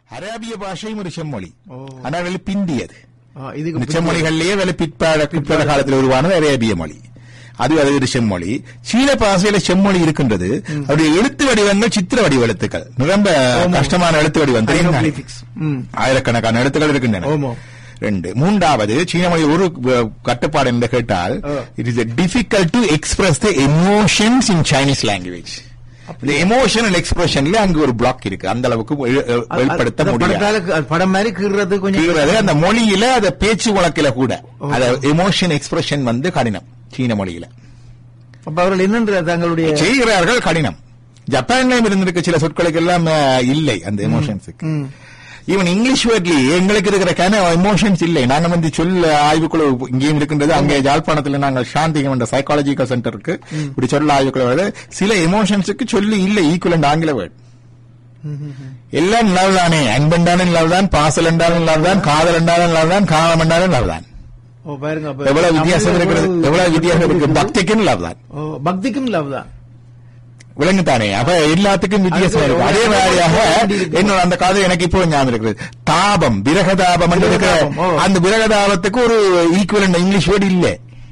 அராபிய பாஷையும் ஒரு செம்மொழி ஓ. ஆனால் வெளி பிந்தியது ஆ, இந்த இதுக்கு செம்மொழிகள்லயே வெளி பிற்பாட பிற்பாட காலத்தில் உருவானது அரேபிய மொழி அது அது ஒரு செம்மொழி சீன பாஷையில செம்மொழி இருக்கின்றது அவருடைய எழுத்து வடிவங்கள் சித்திர வடிவ எழுத்துக்கள் ரொம்ப கஷ்டமான எழுத்து வடிவம் தெரியும் தானே? Hieroglyphics. ம். ஆயிரக்கணக்கான எழுத்துக்கள் இருக்கின்றன ஆமா. ரெண்டு மூன்றாவது சீன மொழி ஒரு அஹ், கட்டுப்பாடு என்று கேட்டால் ஆ. It is difficult to express the emotions in Chinese language இந்த எமோஷனல் எக்ஸ்பிரஷன்ல அங்க ஒரு பிளாக் இருக்கு அந்த அளவுக்கு வெ- அஹ், அது- வெளிப்படுத்த அது முடியாது படத்தால அது படம் மாதிரி கீறுறது கொஞ்சம் கீறுறது அந்த மொழியில அந்த பேச்சு வழக்கில கூட அந்த எமோஷன் எக்ஸ்பிரஷன் வந்து கடினம் சீன மொழியில அப்ப அவர்கள் என்னன்ற தங்களுடைய செய்கிறார்கள் கடினம் ஜப்பான்லயும் இருந்திருக்க சில சொற்களுக்கு எல்லாம் அஹ், இல்லை அந்த எமோஷன்ஸுக்கு ம். ஈவன் இங்கிலீஷ் வேர்ட்லயே எங்களுக்கு இருக்கிற கேன எமோஷன்ஸ் இல்லை நாங்க வந்து சொல்ல ஆய்வுக்குழு இங்கேயும் இருக்கின்றது அங்கே யாழ்ப்பாணத்துல நாங்கள் சாந்திகம் என்ற சைக்காலஜிக்கல் சென்டருக்கு இப்படி சொல்ல ஆய்வுக்குழு வருது. சில எமோஷன்ஸுக்கு சொல்லி இல்லை ஈக்குவலண்ட் ஆங்கில வேர்ட் எல்லாம் லவ் தானே அன்பென்றாலும் லவ் தான் பாசல் என்றாலும் லவ் தான் காதல் என்றாலும் லவ் தான் காமம் என்றாலும் லவ் தான் ஓ, பாருங்க அப்ப எவ்வளவு வித்தியாசம் தமிழ்ல இருக்கிறது எவ்வளவு எவ்வளவு வித்தியாசம் இருக்கு பக்திக்கும் லவ் தான் ஓ, பக்திக்கும் லவ் தான் விளங்குதானே அப்ப எல்லாத்துக்கும் வித்தியாசம் அது இருக்கு அதே ஒரு- மாதிரியாக இருக்கு. என்னோட அந்த கதை எனக்கு இப்போ ஞாபகம் இருக்கிறது தாபம் விரகதாபம் என்று இருக்கிற விரகதாபம், ஓ. அந்த விரகதாபத்துக்கு ஒரு ஈக்குவலண்ட் இங்கிலீஷ் வேர்டு இல்ல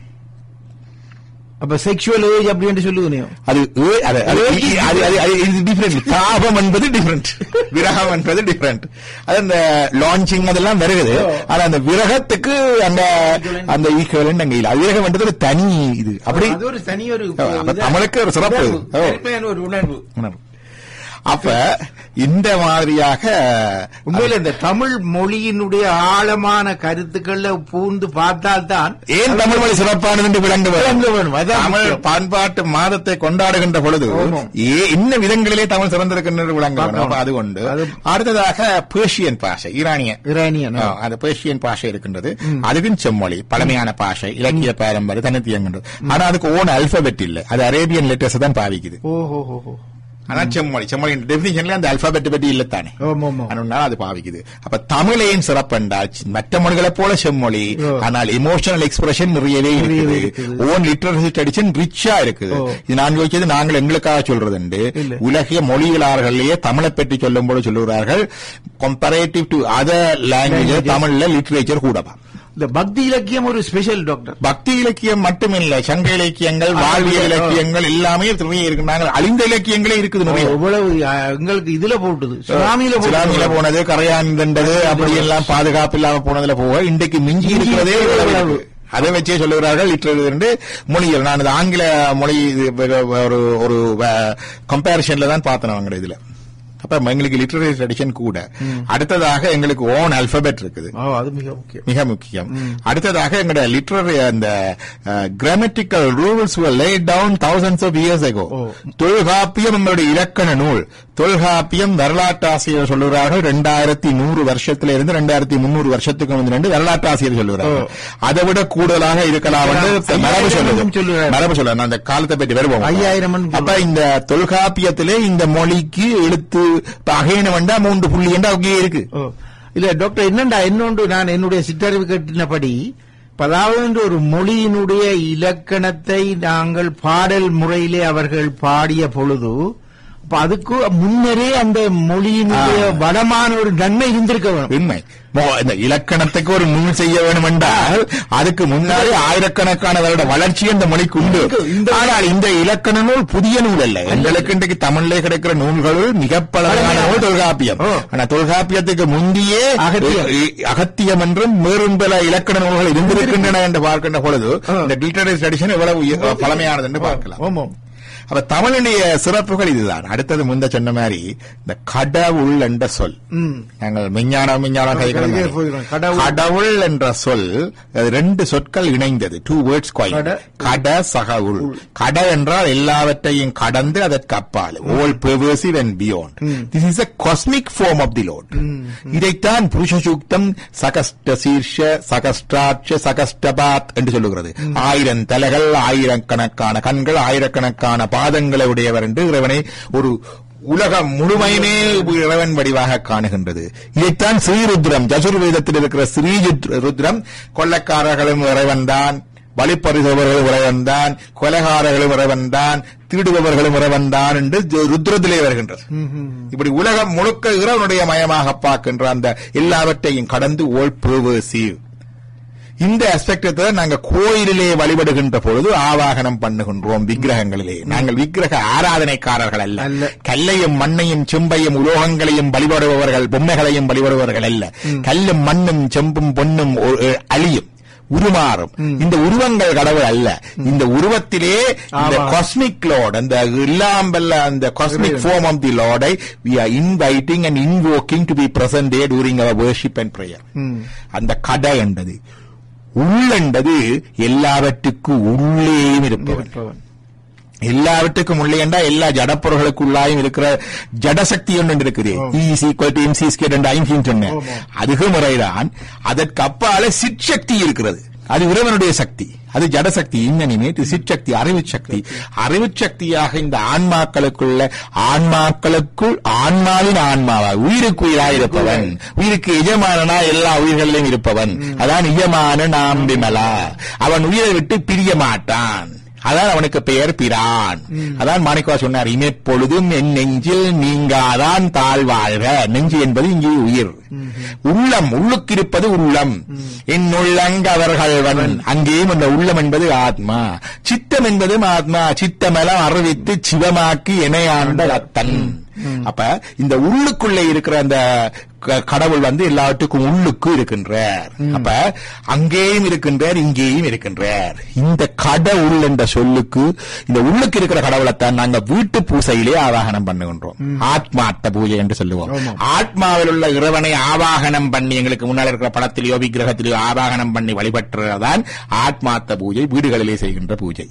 அப்ப செக்ஷுவல் ஏஜ் அப்படின்னு சொல்லுவீங்க அது ஏ- அது அது- ஏ- அது அது- அது இது different. தாபம் என்பது டிஃபரெண்ட் விரகம் என்பது டிஃபரெண்ட் அது அந்த லான்ச்சிங் அதெல்லாம் வருகிறது ஆனா அந்த விரகத்துக்கு அந்த அந்த ஈக்குவலண்ட் அங்க இல்ல அது விரகம் என்றது ஒரு தனி இது அப்படி அது ஒரு தனி ஒரு ஓ, அப்ப தமிழுக்கு ஒரு சிறப்பு. உணர்வு. ஓ. தனிமையான ஒரு உணர்வு உணர்வு. அப்ப இந்த மாதிரியாக உண்மையில இந்த தமிழ் மொழியினுடைய ஆழமான கருத்துக்கள்ல பூந்து பார்த்தால்தான் ஏன் தமிழ் மொழி சிறப்பானது என்று விளங்க விளங்க வேணும். அதான் தமிழ் முக்கியம். பண்பாட்டு மாதத்தை கொண்டாடுகின்ற பொழுது ஆமாம். ஏ இன்ன விதங்களிலே தமிழ் சிறந்திருக்கின்றது விளங்க வேணும். பார்க்கணும். அப்ப அது உண்டு அது- அடுத்ததாக பேர்ஷியன் பாஷை ஈரானிய இரானியன் ஆ, அந்த பேர்ஷியன் பாஷை இருக்கின்றது அதுக்கும் செம்மொழி பழமையான பாஷை இலக்கிய பாரம்பரிய தனித்தியங்கின்றது ஆனா அதுக்கு ஓன் அல்பபெட் இல்ல அது அரேபியன் லெட்டர்ஸ் தான் பாவிக்குது ஓஹோ ஹோ ஹோ ஆனா செம்மொழி செம்மொழி டெபினிஷன்ல அந்த அல்பபெட் பற்றி இல்லத்தானே ஆமா ஆமா அதனால அது பாவிக்குது அப்ப தமிழையும் சிறப்பண்டா மற்ற மொழிகளைப் போல செம்மொழி ஓ. ஆனால் எமோஷனல் எக்ஸ்பிரஷன் நிறையவே நிறையவே இருக்குது இருக்குது. ஓன் லிட்டரசி ட்ரெடிஷன் ரிச்சா இருக்குது ஓ. இது நான் யோசிச்சது நாங்கள் எங்களுக்காக சொல்றது உண்டு இல்ல. உலக மொழிகளார்களே தமிழை பற்றி சொல்லும் போது சொல்லுகிறார்கள் comparative to other language Languages. தமிழ்ல லிட்டரேச்சர் கூடவா இந்த பக்தி இலக்கியம் ஒரு ஸ்பெஷல் டாக்டர் பக்தி இலக்கியம் மட்டுமில்ல சங்க இலக்கியங்கள் வாழ்வியல் இலக்கியங்கள் எல்லாமே நிறைய இருக்கின்றாங்க அழிந்த இலக்கியங்களே இருக்குது நிறைய எவ்வளவு அ, எங்களுக்கு இதுல போட்டுது சுனாமியில சுனாமியில போட்டுது போனது கரையாண்டது அப்படி எல்லாம் பாதுகாப்பு இல்லாம போனதுல போக இன்றைக்கு மிஞ்சி மிஞ்சி இருக்கிறதே இருக்கிறது இவ்வளவு. இவ்வளவு. அதை வச்சே சொல்லுகிறார்கள் லிட்டரேச்சர் என்று மொழிகள் நான் இது ஆங்கில மொழி இது வெ- வெ- ஒரு ஒரு கம்பேரிஷன்ல தான் பார்த்தேன் அவங்க இதுல அப்ப எங்களுக்கு லிட்டரேச்சர் ட்ரெடிஷன் கூட அடுத்ததாக எங்களுக்கு ஓன் அல்பபெட் இருக்குது ஓ, அது மிக முக்கியம் மிக முக்கியம் அடுத்ததாக எங்களுடைய லிட்டரரி அந்த grammatical rules laid down thousands of years ago ஓ. தொல்காப்பியம் எங்களுடைய இலக்கண நூல் தொல்காப்பியம் வரலாற்று ஆசிரியர் சொல்லுகிறார்கள் ரெண்டாயிரத்தி நூறு வருஷத்துல இருந்து ரெண்டாயிரத்தி முன்னூறு வருஷத்துக்கு வந்து ரெண்டு வரலாற்று ஆசிரியர் சொல்லுகிறார்கள் அதை விட கூடுதலாக இருக்கலாம் என்று ஐயாயிரம் மரபு சொல்லுது சொல்லுகிறார். மரபு சொல்லுது நான் அந்த காலத்தை பற்றி வருவோம் ஐயாயிரம் அப்ப இந்த தொல்காப்பியத்திலே இந்த மொழிக்கு எழுத்து அகைனம் வேண்டா மூன்று புள்ளி என்றா அங்கேயே இருக்கு ஓ. இல்ல டாக்டர் என்னண்டா இன்னொன்று நான் என்னுடைய சிற்றறிவு கட்டினபடி இப்ப அதாவது ஒரு மொழியினுடைய இலக்கணத்தை நாங்கள் பாடல் முறையிலே அவர்கள் பாடிய பொழுது அப்ப அதுக்கு முன்னரே அந்த மொழியினுடைய ஆ. வளமான ஒரு நன்மை இருந்திருக்க வேணும் உண்மை மோ- இந்த இலக்கணத்துக்கு ஒரு நூல் செய்ய வேண்டும் என்றால் அதுக்கு முன்னாடி ஆயிரக்கணக்கான வருட வளர்ச்சி அந்த மொழிக்கு உண்டு இந்த- ஆனால் இந்த இலக்கண நூல் புதிய நூல் அல்ல எங்களுக்கு இன்றைக்கு தமிழிலே கிடைக்கிற நூல்களுள் மிக பழமையான பழமையான. நூல் தொல்காப்பியம் ஓ. ஆனா தொல்காப்பியத்துக்கு முந்தியே அகத்தியம். இ- அகத்தியம் என்றும் மேலும் பல இலக்கண நூல்கள் இருந்திருக்கின்றன என்று பார்க்கின்ற பொழுது ஆ. இந்த லிட்டரரி ட்ரெடிஷன் எவ்வளவு உய- பழமையானது என்று பார்க்கலாம் ஆமாம் அப்ப தமிழுடைய சிறப்புகள் இதுதான் அடுத்தது முந்த சொன்ன மாதிரி இந்த கடவுள் என்ற சொல் ம். நாங்கள் விஞ்ஞானம் விஞ்ஞானம் கதைக்கிறோம் கதைக்க போகிறோம். கடவுள். கடவுள் என்ற சொல் அது ரெண்டு சொற்கள் இணைந்தது டூ வேர்ட்ஸ் கட. காயின் கட சக உள் கட என்றால் எல்லாவற்றையும் கடந்து அதற்கு அப்பால் all pervasive and beyond this is a cosmic form of the lord இதைத்தான் புருஷ சூக்தம் சகஸ்ட சீர்ஷ சகஸ்டாட்ச சகஸ்டபாத் என்று சொல்லுகிறது ஆயிரம் தலைகள் ஆயிரக்கணக்கான கண்கள் ஆயிரக்கணக்கான பாதங்களை உடையவர் என்று இறைவனை ஒரு உலகம் முழுமையுமே இறைவன் வடிவாக காணுகின்றது இதைத்தான் ஸ்ரீருத்ரம் ஜசுர்வேதத்தில் இருக்கிற ஸ்ரீ ருத்ரம் கொள்ளக்காரர்களும் இறைவன் தான் வழிப்பறிதவர்களும் இறைவன் தான் கொலைகாரர்களும் இறைவன் தான் திருடுபவர்களும் இறைவன் தான் என்று ஜோ- ருத்ரத்திலே வருகின்றது இப்படி உலகம் முழுக்க இறைவனுடைய மயமாக பார்க்கின்ற அந்த எல்லாவற்றையும் கடந்து ஓல் pervasive இந்த அஸ்பெக்டை தான் நாங்க கோயிலிலே வழிபடுகின்ற பொழுது ஆவாகனம் பண்ணுகின்றோம் விக்கிரகங்களிலே நாங்கள் விக்கிரக ஆராதனைக்காரர்கள் அல்ல அல்ல. கல்லையும் மண்ணையும் செம்பையும் உலோகங்களையும் வழிபடுபவர்கள் பொம்மைகளையும் வழிபடுபவர்கள் அல்ல கல்லும் மண்ணும் செம்பும் பொன்னும் ஒ- அ- அழியும் உருமாறும் இந்த உருவங்கள் கடவுள் அல்ல இந்த உருவத்திலே இந்த ஆமா. காஸ்மிக் லார்ட் அந்த இல்லாம்பல்ல அந்த காஸ்மிக் ஃபார்ம் ஆஃப் தி லார்டை we are inviting and invoking to be present there during our worship and prayer அந்த கடை என்றது உள்ளென்பது எல்லாவற்றுக்கும் உள்ளேயும் இருப்பவன் இருப்பவன். எல்லாவற்றுக்கும் உள்ளே என்றா எல்லா ஜடப்பொருள்களுக்குள்ளாயும் இருக்கிற ஜடசக்தி ஒன்று இருக்குது is equal to MC squared என்ற ஐன்ஸ்டீன் சொன்னேன் ஆமா. அதுக்கு முறைதான் அதற்கு அப்பால சிற்சக்தி இருக்கிறது அது இறைவனுடைய சக்தி அது ஜடசக்தி இன்னனிமே இது சிற்சக்தி அறிவு சக்தி அறிவு சக்தியாக இந்த ஆன்மாக்களுக்குள்ள ஆன்மாக்களுக்குள் ஆன்மாவின் ஆன்மாவா உயிருக்கு உயிராயிருப்பவன் உயிருக்கு எஜமானனா எல்லா உயிர்களிலும் இருப்பவன் அதான் எஜமான நாம் விமலா அவன் உயிரை விட்டு பிரிய மாட்டான் அதான் அவனுக்கு பெயர் பிரான் அதான் மாணிக்கவா சொன்னார் இமைப்பொழுதும் என் நெஞ்சில் நீங்காதான் தாழ்வாழ்க நெஞ்சு என்பது இங்கே உயிர் உள்ளம் உள்ளுக்கிருப்பது உள்ளம் என் உள்ளங்க அவர்களவன் அங்கேயும் அந்த உள்ளம் என்பது ஆத்மா சித்தம் என்பதும் ஆத்மா சித்தமெல்லாம் அறிவித்து சிவமாக்கி இணையாண்ட அத்தன் அப்ப இந்த உள்ளுக்குள்ளே இருக்கிற அந்த க- கடவுள் வந்து எல்லாத்துக்கும் உள்ளுக்கு இருக்கின்றார் அப்ப அங்கேயும் இருக்கின்றார் இங்கேயும் இருக்கின்றார் இந்த கடவுள் என்ற சொல்லுக்கு இந்த உள்ளுக்கு இருக்கிற கடவுளைத்தான் நாங்க வீட்டு பூசையிலே ஆவாகனம் பண்ணுகின்றோம் ஆத்மார்த்த பூஜை என்று சொல்லுவோம் ஆமா. ஆத்மாவில் உள்ள இறைவனை ஆவாகனம் பண்ணி எங்களுக்கு முன்னால் இருக்கிற படத்திலேயோ விக்கிரகத்திலேயோ ஆவாகனம் பண்ணி வழிபட்டுறதான் ஆத்மார்த்த பூஜை வீடுகளிலே செய்கின்ற பூஜை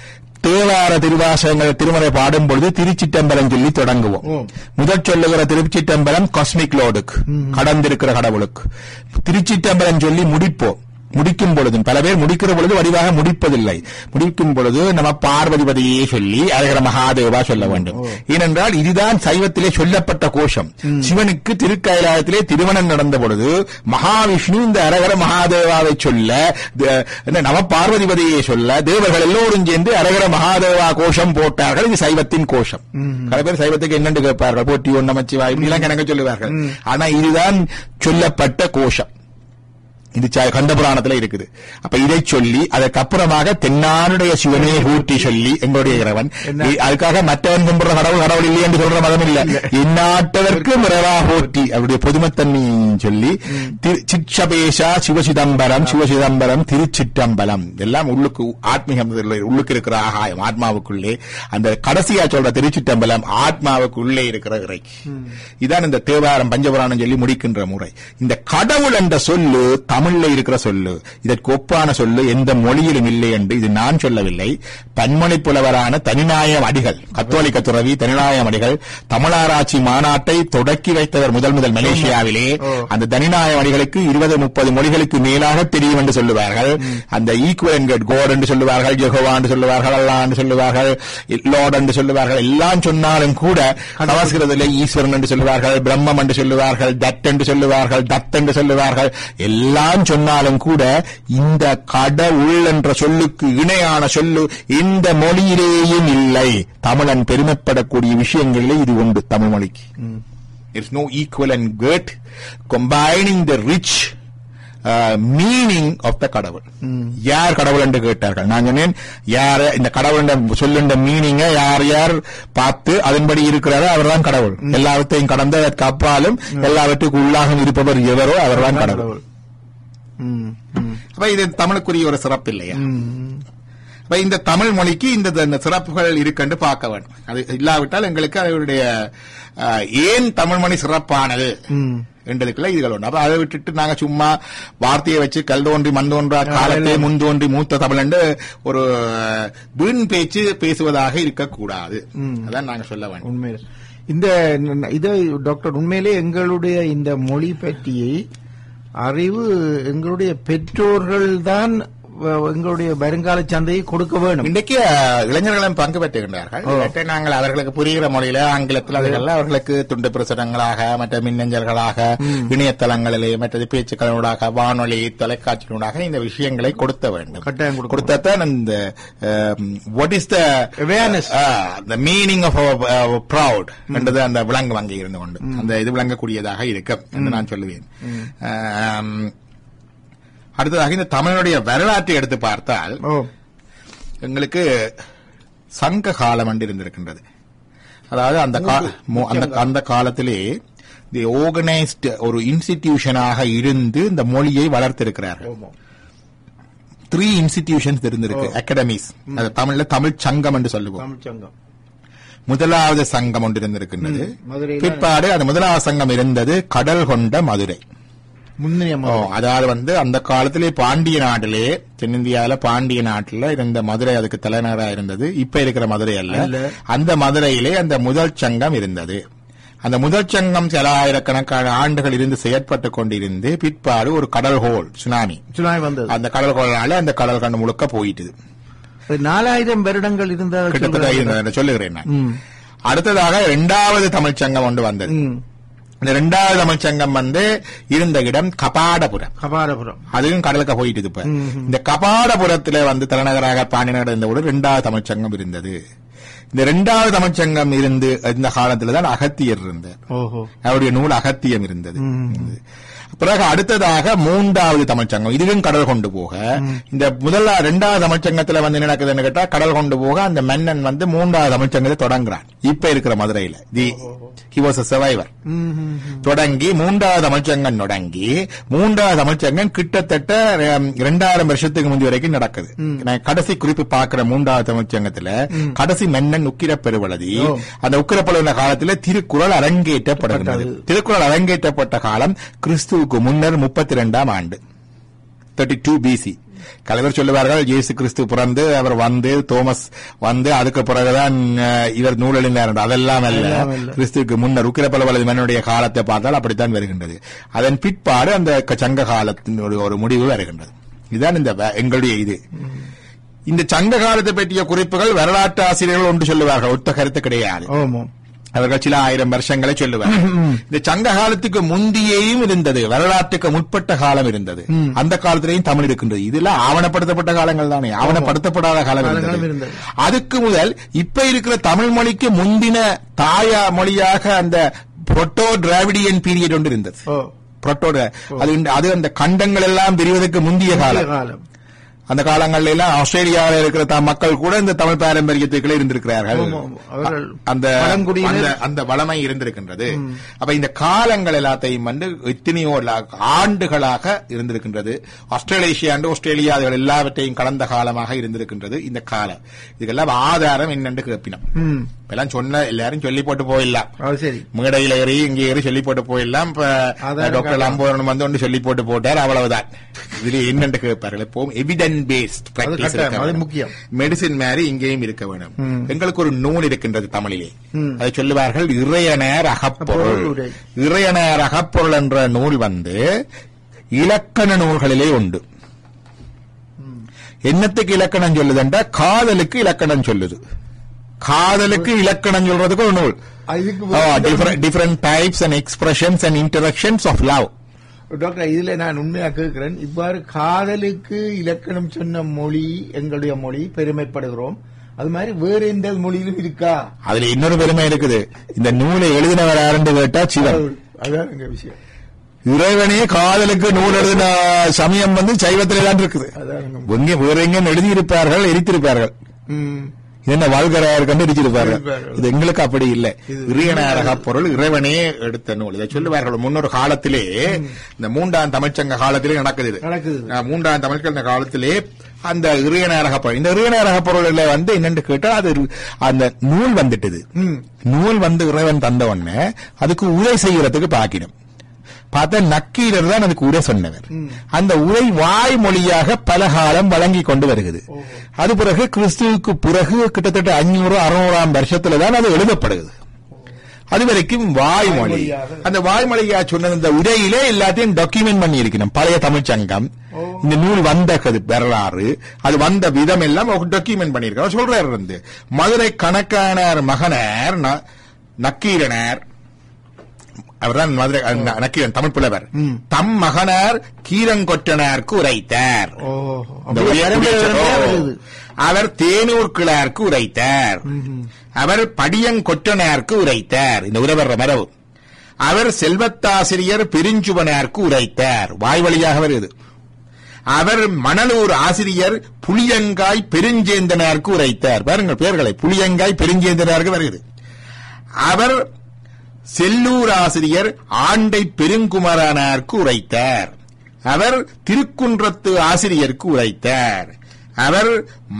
தேவார திருவாசகங்கள் திருமறை பாடும் பொழுது திருச்சிட்டம்பலம் சொல்லி தொடங்குவோம் ஓ. முதற் சொல்லுகிற திருச்சிட்டம்பலம் காஸ்மிக் லோடுக்கு கடந்திருக்கிற கடவுளுக்கு திருச்சிட்டம்பலம் சொல்லி முடிப்போம் முடிக்கும் பொழுது பல பேர் முடிக்கிற பொழுது வடிவாக முடிப்பதில்லை முடிக்கும் பொழுது நம்ம பார்வதிபதியே சொல்லி அழகர மகாதேவா சொல்ல வேண்டும் ஏனென்றால் இதுதான் சைவத்திலே சொல்லப்பட்ட கோஷம் சிவனுக்கு திருக்கயிலாயத்திலே திருமணம் நடந்த பொழுது மகாவிஷ்ணு இந்த அரகர மகாதேவாவை சொல்ல த- என்ன, நம பார்வதிபதியை சொல்ல தேவர்கள் எல்லோரும் சேர்ந்து அரகர மகாதேவா கோஷம் போட்டார்கள் இது சைவத்தின் கோஷம் பல பேர் சைவத்துக்கு என்னென்று கேட்பார்கள் போட்டி ஒன்று நமச்சிவா இப்படிலாம் கணக்கு சொல்லுவார்கள் ஆனா இதுதான் சொல்லப்பட்ட கோஷம் இது ச- கந்தபுராணத்துல இருக்குது அப்ப இதை சொல்லி அதற்கப்புறமாக தென்னாருடைய சிவனே ஊட்டி சொல்லி எங்களுடைய இறைவன் என்ன? இ- அதுக்காக மற்றவன் கும்பிடுற கடவுள் கடவுள் இல்லை என்று சொல்ற மதம் இல்ல இந்நாட்டவர்க்கு மிரவா போட்டி அவருடைய பொதுமத்தன்மையும் சொல்லி திரு- சிற்றபேஷா சிவசிதம்பரம் சிவசிதம்பரம் திருச்சிற்றம்பலம் எல்லாம் உள்ளுக்கு ஆத்மீகம் உள்ளுக்கு இருக்கிற ஆகாயம் ஆத்மாவுக்குள்ளே அந்த கடைசியா சொல்ற திருச்சிற்றம்பலம் ஆத்மாவுக்குள்ளே இருக்கிற இறை இதான் இந்த தேவாரம் பஞ்சபுராணம் சொல்லி முடிக்கின்ற முறை இந்த கடவுள் என்ற சொல்லு தமிழ்ல இருக்கிற சொல்லு இதற்கு ஒப்பான சொல்லு எந்த மொழியிலும் இல்லை என்று இது நான் சொல்லவில்லை பன்மொழி புலவரான தனிநாயம் அடிகள் கத்தோலிக்க துறவி தனிநாயம் அடிகள் தமிழாராய்ச்சி மாநாட்டை தொடக்கி வைத்தவர் முதல் முதல் மலேசியாவிலே ஓ. அந்த தனிநாயம் அடிகளுக்கு இருபது முப்பது மொழிகளுக்கு மேலாக தெரியும் என்று சொல்லுவார்கள் அந்த ஈக்குவல் கோட் என்று சொல்லுவார்கள் ஜெகோவா என்று சொல்லுவார்கள் அல்லா என்று சொல்லுவார்கள் லார்ட் என்று சொல்லுவார்கள் எல்லாம் சொன்னாலும் கூட சமஸ்கிருதத்தில் ஈஸ்வரன் என்று சொல்லுவார்கள் பிரம்மம் என்று சொல்லுவார்கள் தட் என்று சொல்லுவார்கள் தத் என்று சொல்லுவார்கள் எல்லாம் சொன்னாலும் கூட இந்த கடவுள் என்ற சொல்லுக்கு இணையான சொல்லு இந்த மொழியிலேயும் இல்லை தமிழன் பெருமைப்படக்கூடிய விஷயங்களிலே இது உண்டு தமிழ் மொழிக்கு There's no equal and great combining the rich uh, meaning of the கடவுள் யார் கடவுள் என்று கேட்டார்கள் நான் சொன்னேன் யார் இந்த கடவுள் என்ற சொல்லுண்ட மீனிங்க யார் யார் பார்த்து அதன்படி இருக்கிறாரோ அவர்தான் கடவுள் எல்லாவற்றையும் கடந்து அதற்கு அப்பாலும் எல்லாவற்றுக்கும் உள்ளாக இருப்பவர் எவரோ அவர்தான் கடவுள் ம், ம், அப்ப இது தமிழுக்குரிய ஒரு சிறப்பு இல்லையா ம். அப்ப இந்த தமிழ் மொழிக்கு இந்த இந்த சிறப்புகள் இருக்குன்னு பார்க்க வேண்டும் அது இல்லாவிட்டால் எங்களுக்கு அதனுடைய அஹ், ஏன் தமிழ் மொழி சிறப்பானது ம். என்றதுக்குள்ள இதுகள் உண்டு அப்ப அதை விட்டுட்டு நாங்க சும்மா வார்த்தையை வச்சு கல் தோன்றி மண் தோன்றா காலத்தை முன் தோன்றி மூத்த தமிழ் என்று ஒரு அஹ், வீண் பேச்சு பேசுவதாக இருக்கக்கூடாது அதான் நாங்க சொல்ல வேண்டும் உண்மையில இந்த ந- இது டாக்டர் உண்மையிலே எங்களுடைய இந்த மொழி பற்றிய அறிவு எங்களுடைய பெற்றோர்கள் தான் வ- எங்களுடைய வருங்கால சந்தையை கொடுக்க வேணும் இன்றைக்கு அஹ், இளைஞர்களும் பங்கு பெற்றுகின்றார்கள் ஓ. இல்லாட்டி நாங்கள் அவர்களுக்கு புரிகிற மொழியில ஆங்கிலத்தில் அதுகள் அவர்களுக்கு துண்டு பிரசுரங்களாக மற்ற மின்னஞ்சல்களாக இணையதளங்களிலே மற்றது பேச்சுக்களூடாக வானொலி தொலைக்காட்சியினூடாக இந்த விஷயங்களை கொடுத்த வேண்டும் கட்டாயம் கொடுக்கணும். கொடுத்தாத்தான் இந்த what is the Awareness. The meaning of proud என்றது அந்த விலங்கு வங்கி இருந்து கொண்டு அந்த இது விளங்கக்கூடியதாக இருக்கும் என்று நான் சொல்லுவேன் ஆம், அடுத்ததாக இந்த தமிழனுடைய வரலாற்றை எடுத்து பார்த்தால் ஓ எங்களுக்கு சங்க காலம் என்று இருந்திருக்கின்றது அதாவது அந்த கா- மு- அந்த அந்த காலத்திலே தி ஆர்கனைஸ்ட் ஒரு இன்ஸ்டிடியூஷனாக இருந்து இந்த மொழியை வளர்த்திருக்கிறார்கள் ஆமா. த்ரீ இன்ஸ்டிடியூஷன்ஸ் இருந்திருக்கு அகாடமிஸ் அது தமிழ்ல தமிழ் சங்கம் என்று சொல்லுவோம் தமிழ்ச்சங்கம் முதலாவது சங்கம் ஒன்று இருந்திருக்கின்றது மதுரையில பிற்பாடு அந்த முதலாவது சங்கம் இருந்தது கடல் கொண்ட மதுரை முன்னிய ஓ, அதாவது வந்து அந்த காலத்திலே பாண்டிய நாட்டிலே தென்னிந்தியாவில பாண்டிய நாட்டில் இருந்த மதுரை அதுக்கு தலைநகரா இருந்தது இப்ப இருக்கிற மதுரை அல்ல அல்ல. அந்த மதுரையிலே அந்த முதல் சங்கம் இருந்தது அந்த முதல் சங்கம் சில ஆயிரக்கணக்கான ஆண்டுகள் இருந்து செயற்பட்டுக் கொண்டிருந்து பிற்பாடு ஒரு கடல் ஹோல் சுனாமி சுனாமி வந்தது அந்த கடல் ஹோல்னால அந்த கடல் கண்டு முழுக்க போயிட்டுது அது நாலாயிரம் வருடங்கள் இருந்த கிட்டத்தட்ட இருந்தது சொல்லுகிறேன் நான் ம். அடுத்ததாக இரண்டாவது தமிழ்ச் சங்கம் ஒன்று வந்தது ம். இந்த இரண்டாவது தமிழ்ச் சங்கம் வந்து இருந்த இடம் கபாடபுரம் கபாரபுரம் அதுவும் கடலுக்கு போயிட்டு இப்ப ம்ஹும். இந்த கபாடபுரத்துல வந்து தலைநகராக பாண்டியநகர் இருந்தவுடன் இரண்டாவது தமிழ்ச்சங்கம் இருந்தது இந்த இரண்டாவது தமிழ்ச்சங்கம் இருந்து இந்த காலத்துல தான் அகத்தியர் இருந்தார் ஓஹோ அவருடைய நூல் அகத்தியம் இருந்தது ம். பிறகு அடுத்ததாக மூன்றாவது தமிழ்ச்சங்கம் இதுவும் கடல் கொண்டு போக இந்த முதல்ல இரண்டாவது தமிழ்ச்சங்கத்துல வந்து என்ன நடக்குதுன்னு கேட்டா கடல் கொண்டு போக அந்த மன்னன் வந்து மூன்றாவது தமிழ்ச்சங்கத்தை தொடங்குறான் இப்ப இருக்கிற மதுரையில the he was a survivor hmm, hmm, ம். தொடங்கி மூன்றாவது தமிழ்ச்சங்கம் தொடங்கி மூன்றாவது தமிழ்ச்சங்கம் கிட்டத்தட்ட ஹம், இரண்டாயிரம் வருஷத்துக்கு முந்தி வரைக்கும் நடக்குது நான் கடைசி குறிப்பு பார்க்கிற மூன்றாவது தமிழ்ச்சங்கத்துல கடைசி மன்னன் உக்கிர பெருவளதி ஓ. அந்த உக்கிர பெருவள காலத்துல திருக்குறள் அரங்கேற்றப்படுகிறது பட்டது. திருக்குறள் அரங்கேற்றப்பட்ட காலம் கிறிஸ்துவுக்கு முன்னர் முப்பத்தி இரண்டாம் ஆண்டு தேர்ட்டி டூ பிசி கலைவர் சொல்லுவார்கள் இயேசு கிறிஸ்து பிறந்து அவர் வந்து தோமஸ் வந்து அதுக்கு பிறகுதான் அஹ், இவர் நூலெழுந்தார் என்று. அதெல்லாம் அல்ல அதெல்லாம் அல்ல. கிறிஸ்துவுக்கு முன்னர் உக்கிரப்பலவலது மன்னனுடைய காலத்தை பார்த்தால் அப்படித்தான் வருகின்றது அதன் பிற்பாடு அந்த க- சங்க காலத்தின் ஒரு ஒரு முடிவு வருகின்றது இதுதான் இந்த வ- எங்களுடைய இது இந்த சங்க காலத்தை பற்றிய குறிப்புகள் வரலாற்று ஆசிரியர்கள் ஒன்று சொல்லுவார்கள் ஒத்த கருத்து கிடையாது ஆமா அவர்கள் சில ஆயிரம் வருஷங்களை சொல்லுவார்கள் இந்த சங்க காலத்துக்கு முந்தியேயும் இருந்தது வரலாற்றுக்கு முற்பட்ட காலம் இருந்தது அந்த காலத்திலேயும் தமிழ் இருக்கின்றது இதுல ஆவணப்படுத்தப்பட்ட காலங்கள் தானே ஆவணப்படுத்தப்படாத காலம் காலங்களும் இருந்தது இருந்தது. அதுக்கு முதல் இப்ப இருக்கிற தமிழ் மொழிக்கு முந்தின தாயா மொழியாக அந்த புரோட்டோ டிராவிடியன் பீரியட் ஒன்று இருந்தது ஓ புரோட்டோ அது அது அந்த கண்டங்கள் எல்லாம் பிரிவதற்கு முந்திய புதிய காலம் காலம் அந்த காலங்கள்ல எல்லாம் ஆஸ்திரேலியாவில் இருக்கிற த- மக்கள் கூட இந்த தமிழ் பாரம்பரியத்துக்குள்ளே இருந்திருக்கிறார்கள் ஆமா, ஆமா. அவர்கள் அந்த பழங்குடியினர். அந்த அந்த வளமை இருந்திருக்கின்றது அப்ப இந்த காலங்கள் எல்லாத்தையும் வந்து எத்தனையோ லா- ஆண்டுகளாக இருந்திருக்கின்றது ஆஸ்திரேலேஷியா அண்டு ஆஸ்திரேலியா அதுகள் எல்லாவற்றையும் கடந்த காலமாக இருந்திருக்கின்றது இந்த காலம் இதுக்கெல்லாம் ஆதாரம் என்னென்று கேப்பினோம் ம் இப்பெல்லாம் சொன்ன எல்லாரும் சொல்லி போட்டு போயிடலாம் அது சரி மேடையில் ஏறி இங்க ஏறி சொல்லி போட்டு போயிடலாம் இப்ப ஆதாரம் டாக்டர் காட்டலாம். லம்போரன் வந்து ஒன்று சொல்லி போட்டு போட்டார் அவ்வளவுதான் இதுல என்னென்று கேட்பார்கள் எப்பவும் எவிடன்ஸ் பேஸ்ட் கட்டாயம், அது முக்கியம். மெடிசின் மாதிரி இங்கேயும் இருக்க வேணும் ம். எங்களுக்கு ஒரு நூல் இருக்கின்றது தமிழிலே ம். அதை சொல்லுவார்கள் இறையனர் அகப்பொருள் பொருள் உரை. இறையனர் அகப்பொருள் என்ற நூல் வந்து இலக்கண நூல்களிலே உண்டு என்னத்துக்கு இலக்கணம் சொல்லுதுன்றா காதலுக்கு இலக்கணம் சொல்லுது காதலுக்கு இலக்கணம் சொல்றதுக்கு ஒரு நூல் இதுக்கு different types and expressions and interactions of love doctor இதுல நான் உண்மையா கேட்கிறேன் இவ்வாறு காதலுக்கு இலக்கணம் சொன்ன மொழி எங்களுடைய மொழி பெருமைப்படுகிறோம் அது மாதிரி வேற எந்த மொழியிலும் இருக்கா அதுல இன்னொரு பெருமை இருக்குது இந்த நூலை எழுதினவர் யாருன்னு கேட்டா சிவன் அதான் எங்க விஷயம் இறைவனே காதலுக்கு நூல் எழுதின சமயம் வந்து சைவத்திலே தான் இருக்குது அதான் எங்க எங்கே வேற எங்க எழுதியிருப்பார்கள் எரித்திருப்பார்கள் ம். இது என்ன வாழ்கிறார் கண்டு எரிச்சிருப்பார்கள் எரிச்சிருப்பார்கள். இது எங்களுக்கு அப்படி இல்லை இது இறையனாரக பொருள் இறைவனே எடுத்த நூல் இதை சொல்லுவார்கள் முன்னொரு காலத்திலே இந்த மூன்றாம் தமிழ்ச்சங்க காலத்திலே நடக்குது இது. நடக்குது அஹ் மூன்றாம் தமிழ்ச்சங்க காலத்திலே அந்த இறையனாரக பொருள் இந்த இறையனாரக பொருள்ல வந்து என்னன்னு கேட்டா அது அந்த நூல் வந்துட்டுது ம். நூல் வந்து இறைவன் தந்த உடனே அதுக்கு உரை செய்யறதுக்கு பாக்கிடும் பார்த்தா நக்கீரர் தான் அதுக்கு உரை சொன்னவர் அந்த உரை வாய்மொழியாக பல காலம் வழங்கி கொண்டு வருகிறது அது பிறகு கிறிஸ்துவுக்கு பிறகு கிட்டத்தட்ட அஞ்சூறு அறுநூறாம் வருஷத்துல தான் அது எழுதப்படுகிறது அது வரைக்கும் வாய்மொழி வாய்மொழியாக. அந்த வாய்மொழியா சொன்ன இந்த உரையிலே எல்லாத்தையும் டாக்குமெண்ட் பண்ணி இருக்கணும் பழைய தமிழ்ச்சங்கம் ஓ. இந்த நூல் வந்த கது வரலாறு அது வந்த விதம் எல்லாம் டாக்குமெண்ட் பண்ணிருக்காரு சொல்றாரு இருந்து மதுரை கணக்கானார் மகனார் ந- நக்கீரனார் அவர்தான் மதுரை அஹ், ந- நக்கீரன் தமிழ் புலவர் ம். தம் மகனார் கீரங்கொற்றனாருக்கு உரைத்தார் ஓ இந்த அப்படியே உயர் பரம்பரை குடிச்ச- பரம்பரையா ஓ. வருது. அவர் தேனூர் கிளார்க்கு உரைத்தார் ம்ஹும். அவர் படியங்கொற்றனாருக்கு உரைத்தார் இந்த உறவர மரபு அவர் செல்வத்தாசிரியர் பெருஞ்சுவனாருக்கு உரைத்தார் வாய் வழியாக வருது அவர் மணலூர் ஆசிரியர் புளியங்காய் பெருஞ்சேந்தனாருக்கு உரைத்தார் பாருங்கள் பேர்களை புளியங்காய் பெருஞ்சேந்தனாருக்கு வருகிறது அவர் செல்லூர் ஆசிரியர் ஆண்டை பெருங்குமரனாருக்கு உரைத்தார் அவர் திருக்குன்றத்து ஆசிரியருக்கு உரைத்தார் அவர்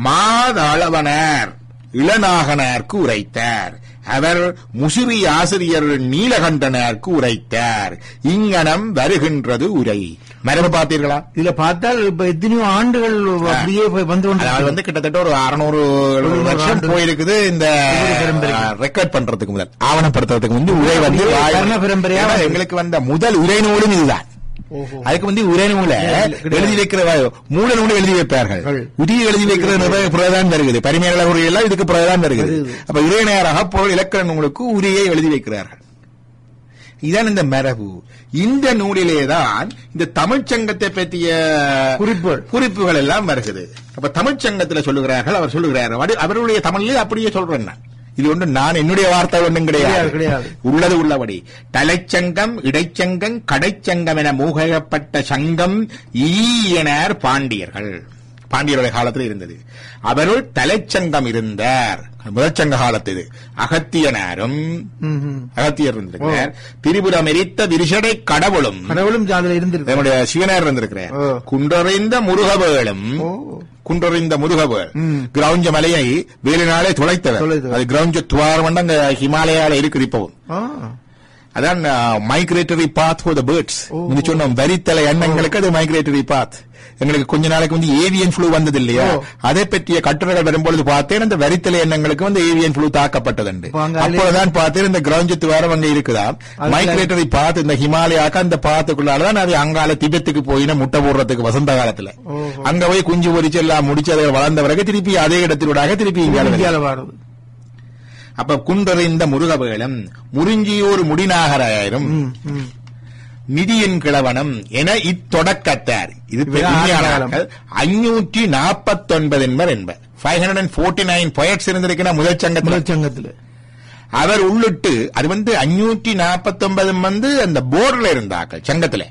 மாதளவனார் இளநாகனாருக்கு உரைத்தார் அவர் முசிறி ஆசிரியர் நீலகண்டனாருக்கு உரைத்தார் இங்கனம் வருகின்றது உரை மரபு பார்த்தீர்களா இதுல பார்த்தால் இப்ப எத்தனையோ ஆண்டுகள் அப்படியே போய் வந்து கொண்டு அதாவது வந்து கிட்டத்தட்ட ஒரு அறுநூறு வருஷம் ஆண்டு. போயிருக்குது இந்த ரெக்கார்ட் பண்றதுக்கு முதல் ஆவணப்படுத்துறதுக்கு வந்து உரை வந்து அப்படியே வாய்- கர்ண பரம்பரையா ஏன்னா வந்து. எங்களுக்கு வந்த முதல் உரை நூலும் இதுதான் ஓஹோ. அதுக்கு வந்து உரை நூல கிடையாது. எழுதி வைக்கிற வா- மூல நூலை எழுதி வைப்பார்கள் கள். உரிய எழுதி வைக்கிற நிறைய பிரதான் வருகிறது பரிமையாள உரை எல்லாம் இதுக்கு பிரதான் வருகிறது வருது. அப்ப இறைநேராக பொருள் இலக்கண நூலுக்கு உரியை எழுதி வைக்கிறார்கள் இதான் இந்த மரபு இந்த நூலிலேதான் இந்த தமிழ்ச்சங்கத்தை பற்றிய குறிப்புகள். குறிப்புகள் எல்லாம் வருகிறது அப்ப தமிழ்ச்சங்கத்துல சொல்லுகிறார்கள் அவர் சொல்லுகிறார் வடி- அவருடைய தமிழ்லயே அப்படியே சொல்றேன் நான் இது ஒன்று நான் என்னுடைய வார்த்தை ஒன்றும் கிடையாது, கிடையாது கிடையாது. உள்ளது உள்ளபடி தலைச்சங்கம் இடைச்சங்கம் கடைச்சங்கம் என மூகையப்பட்ட சங்கம் ஈயனார் பாண்டியர்கள் பாண்டியருடைய காலத்தில் இருந்தது அவருள் தலைச்சங்கம் இருந்தார் முதற்சங்க காலத்து இது அகத்தியனாரும் ம்ஹும். அகத்தியர் இருந்திருக்கிறார் திரிபுரம் எரித்த விரிசடை கடவுளும் கடவுளும் அதுல இருந்திருக்கு நம்முடைய சிவனார் இருந்திருக்கிறார் ஓ. குன்றறிந்த முருகவேளும் ஓ. குன்றறிந்த முருகவேள் ம். கிரௌஞ்ச மலையை வேலினாலே துளைத்தவர் துளைத்தவர். அது கிரௌஞ்ச துவாரம் அங்க ஹிமாலயால இருக்குது இப்பவும் ஆ. அதான் migratory path for the birds ஓ. நீங்க சொன்ன வரித்தலை எண்ணங்களுக்கு அது மைக்ரேட்டரி பாத் எங்களுக்கு கொஞ்ச நாளைக்கு வந்து ஏவியன் ஃப்ளூ வந்தது இல்லையா ஓ. அதை பற்றிய கட்டுரைகள் வரும்பொழுது பார்த்தேன் அந்த வரித்தலை எண்ணங்களுக்கு வந்து ஏவியன் ஃப்ளூ தாக்கப்பட்டதுண்டு அப்ப அங்க அதுல- அப்பொழுதுதான் பார்த்தேன் இந்த கிரௌஞ்சத்து வாரம் அங்க இருக்குதா அதுல- மைக்ரேட்டரி பாத் இந்த ஹிமாலயாக்கு அந்த பாத்துக்குள்ளாலதான் அது அங்கால திபெத்துக்கு போயின முட்டை போடுறதுக்கு வசந்த காலத்துல ஓஹோ. அங்க போய் குஞ்சு பொரிச்சு எல்லாம் முடிச்சு அதை வளர்ந்த பிறகு திருப்பி அதே இடத்திலூடாக திருப்பி இந்தியால வருது. இந்தியால வாடுது அப்ப குன்றறிந்த முருகவேலம் முறிஞ்சியூர் முடிநாகராயிரும் ம், ம். நிதியின் கிழவனம் என இத்தொடக்கத்தார் இது இவரா ஆதிகாலம். அஞ்சூற்றி நாற்பத்தி ஒன்பது என்பர் என்பர் five hundred and forty nine poets இருந்திருக்கிற முதல் சங்கத்தில் முதற்சங்கத்துல அவர் உள்ளிட்டு அது வந்து அஞ்சூற்றி நாற்பத்தி ஒன்பது வந்து அந்த போர்டுல இருந்தாக்கள் சங்கத்துல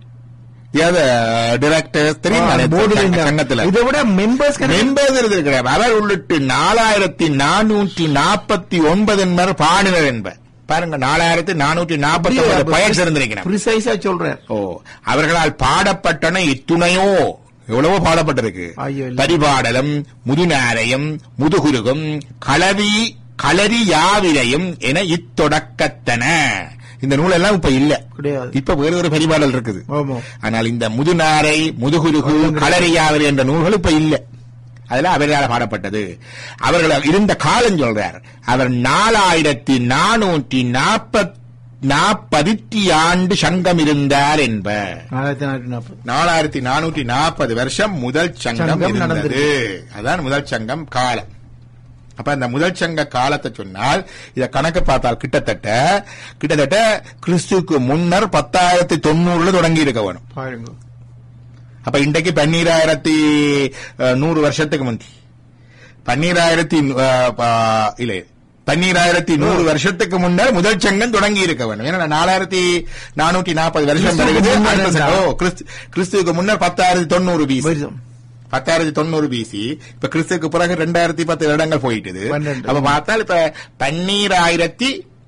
டிரெக்டர் தெரியும் தானே போர்டுல இருந்தா- சங்கத்துல இதை விட மெம்பர்ஸ் மெம்பர்ஸ் இருந்திருக்கிறார் அவர் உள்ளிட்டு நாலாயிரத்தி நானூற்றி நாற்பத்தி ஒன்பது என்பர் பாடினர் என்பர் பாருங்க நாலாயிரத்தி நானூற்றி நாற்பத்தி ஒன்பது பயன்ஸ் இருந்திருக்கிறார் ப்ரிசைஸா சொல்றார் ஓ அவர்களால் பாடப்பட்டன இத்துணையோ எவ்வளவோ பாடப்பட்டிருக்கு ஐயோ, இல்ல. பரிபாடலும் முதுநாரையும் முதுகுருகும் களவி களரி யாவிரையும் என இத்தொடக்கத்தன இந்த நூலெல்லாம் இப்ப இல்ல கிடையாது இப்ப வேறு ஒரு பரிபாடல் இருக்குது ஆமா ஆனால் இந்த முதுநாரை முதுகுருகு களரியாவர் என்ற நூல்கள் இப்ப இல்ல அதெல்லாம் அவரால் பாடப்பட்டது அவர்கள் இருந்த காலம் சொல்றார் அவர் நாலாயிரத்தி நானூற்றி நாற்பத் நாற்பத்தி ஆண்டு சங்கம் இருந்தார் என்ப நாலாயிரத்தி நானூற்றி நாற்பது நாலாயிரத்தி நானூற்றி நாற்பது வருஷம் முதல் சங்கம் சங்கம் இருந்தது நடந்திருக்கு. அதான் முதல் சங்கம் காலம் அப்ப அந்த முதல் சங்க காலத்தை சொன்னால் இத கணக்கு பார்த்தால் கிட்டத்தட்ட கிட்டத்தட்ட கிறிஸ்துக்கு முன்னர் பத்தாயிரத்தி தொண்ணூறுல தொடங்கி இருக்க வேணும் பாருங்க அப்ப இன்றைக்கு பன்னீராயிரத்தி அஹ், நூறு வருஷத்துக்கு முந்தி பன்னீராயிரத்தி அஹ், ப- இல்ல பன்னீராயிரத்தி நூறு வருஷத்துக்கு முன்னர் முதல் சங்கம் தொடங்கி இருக்க வேண்டும் ஏன்னா நாலாயிரத்தி நானூற்றி நாற்பது வருஷம் கிறிஸ்துவுக்கு வருகிறது. முன்னர் அடுத்த இருந்தா. சங்கம். ஓ, கிறிஸ்து- கிறிஸ்துவுக்கு முன்னர் பத்தாயிரத்தி தொண்ணூறு பிசி வருஷம் பத்தாயிரத்தி தொண்ணூறு பிசி இப்ப கிறிஸ்துக்கு பிறகு ரெண்டாயிரத்தி பத்து வருடங்கள் போயிட்டுது பன்னெண்டு. அப்ப பார்த்தால் இப்ப பன்னீராயிரத்தி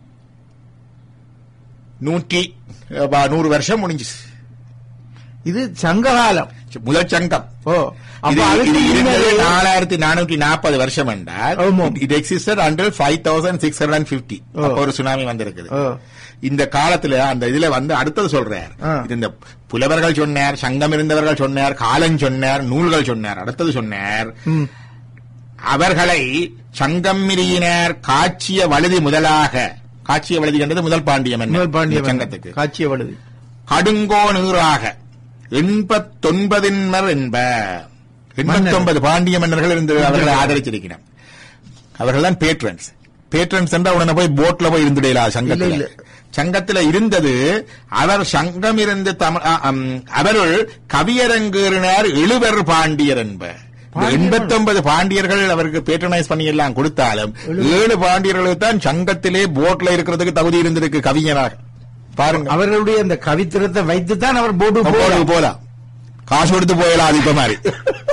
நூற்றி அஹ், நூறு வருஷம் முடிஞ்சுச்சு இது சங்ககாலம் முதல் சங்கம் ஓ அப்ப இது- அதுக்கு இது இருந்தது முன்னாடி- நாலாயிரத்தி நானூற்றி நாற்பது வருஷம் என்றால் ஆமாம். இது existed until five thousand six hundred and fifty ஓ. ஒரு சுனாமி வந்திருக்குது ஓ. இந்த காலத்துல அந்த இதுல வந்து அடுத்தது சொல்றார் ஆ. இது இந்த புலவர்கள் சொன்னார் சங்கம் இருந்தவர்கள் சொன்னார் காலம் சொன்னார் நூல்கள் சொன்னார் அடுத்தது சொன்னார் ம். அவர்களை சங்கம் மிரியினர் காட்சிய வழுதி முதலாக காட்சிய வழுதி என்றது முதல் பாண்டியம் என்ன? முதல் பாண்டிய இந்த சங்கத்துக்கு காட்சிய வழுது கடுங்கோ நீராக எண்பத்தொன்பதின்மர் என்ப எண்பத்தொன்பது பாண்டிய மன்னர்கள் இருந்து அவர்களை ஆதரிச்சிருக்கிறார் அவர்கள் தான் பேட்ரன்ஸ் பேட்ரன்ஸ் என்றா உடனே போய் போட்ல போய் இருந்துடலா சங்கத்தில் இல்ல, சங்கத்துல இருந்தது அவர் சங்கம் இருந்து தமிழ் ஆ, அம், அவருள் கவியரங்கேறினார் எழுவர் பாண்டியர் என்ப எண்பத்தொன்பது பாண்டியர்கள் அவருக்கு பேட்ரனைஸ் பண்ணி எல்லாம் கொடுத்தாலும் ஏழு பாண்டியர்களுக்கு தான் சங்கத்திலே போட்ல இருக்கிறதுக்கு தகுதி இருந்திருக்கு கவிஞராக பாருங்க அவர்களுடைய அந்த கவித்திரத்தை வைத்துத்தான் அவர் போட்டு போறார். போலாம் போலாம் காசு கொடுத்து போயலாம் அது இப்ப மாதிரி